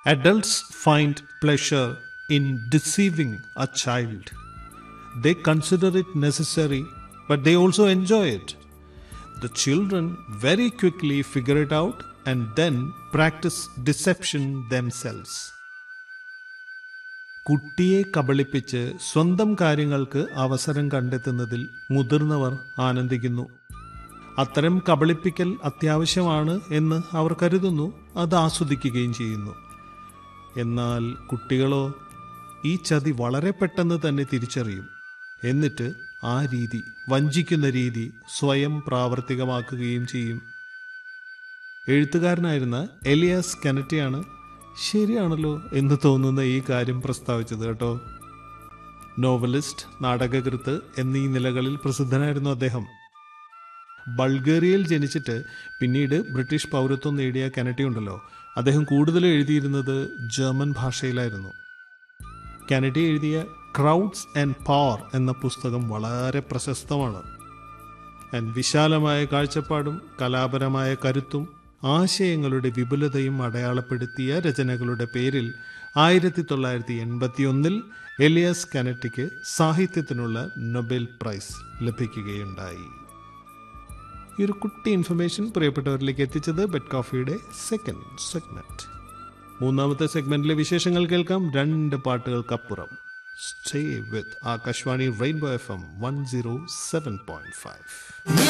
Adults find pleasure in deceiving a child. They consider it necessary, but they also enjoy it. The children very quickly figure it out and then practice deception themselves. കുട്ടിയെ കബളിപ്പിച്ച് സ്വന്തം കാര്യങ്ങൾക്ക് അവസരം കണ്ടെത്തുന്നതിൽ മുതിർന്നവർ ആനന്ദിക്കുന്നു അത്തരം കബളിപ്പിക്കൽ അത്യാവശ്യമാണ് എന്ന് അവർ കരുതുന്നു അത് ആസ്വദിക്കുകയും ചെയ്യുന്നു എന്നാൽ കുട്ടികളോ ഈ ചതി വളരെ പെട്ടെന്ന് തന്നെ തിരിച്ചറിയും എന്നിട്ട് ആ രീതി വഞ്ചിക്കുന്ന രീതി സ്വയം പ്രാവർത്തികമാക്കുകയും ചെയ്യും എഴുത്തുകാരനായിരുന്ന എലിയാസ് കെനറ്റിയാണ് ശരിയാണല്ലോ എന്ന് തോന്നുന്ന ഈ കാര്യം പ്രസ്താവിച്ചത് കേട്ടോ നോവലിസ്റ്റ് നാടകകൃത്ത് എന്നീ നിലകളിൽ പ്രസിദ്ധനായിരുന്നു അദ്ദേഹം ബൾഗേറിയയിൽ ജനിച്ചിട്ട് പിന്നീട് ബ്രിട്ടീഷ് പൗരത്വം നേടിയ കെനറ്റി ഉണ്ടല്ലോ അദ്ദേഹം കൂടുതൽ എഴുതിയിരുന്നത് ജർമ്മൻ ഭാഷയിലായിരുന്നു കെനഡി എഴുതിയ ക്രൗഡ്സ് ആൻഡ് പവർ എന്ന പുസ്തകം വളരെ പ്രശസ്തമാണ് ആൻഡ് വിശാലമായ കാഴ്ചപ്പാടും കലാപരമായ കരുത്തും ആശയങ്ങളുടെ വിപുലതയും അടയാളപ്പെടുത്തിയ രചനകളുടെ പേരിൽ ആയിരത്തി തൊള്ളായിരത്തി എൺപത്തിയൊന്നിൽ എലിയസ് കനറ്റിക്ക് സാഹിത്യത്തിനുള്ള നൊബേൽ പ്രൈസ് ലഭിക്കുകയുണ്ടായി ഈ ഒരു കുട്ടി ഇൻഫർമേഷൻ പ്രിയപ്പെട്ടവരിലേക്ക് എത്തിച്ചത് ബെഡ് കോഫിയുടെ സെക്കൻഡ് സെഗ്മെന്റ് മൂന്നാമത്തെ സെഗ്മെന്റിലെ വിശേഷങ്ങൾ കേൾക്കാം രണ്ട് പാട്ടുകൾക്കപ്പുറം stay with Akashvani rainbow F M one zero seven point five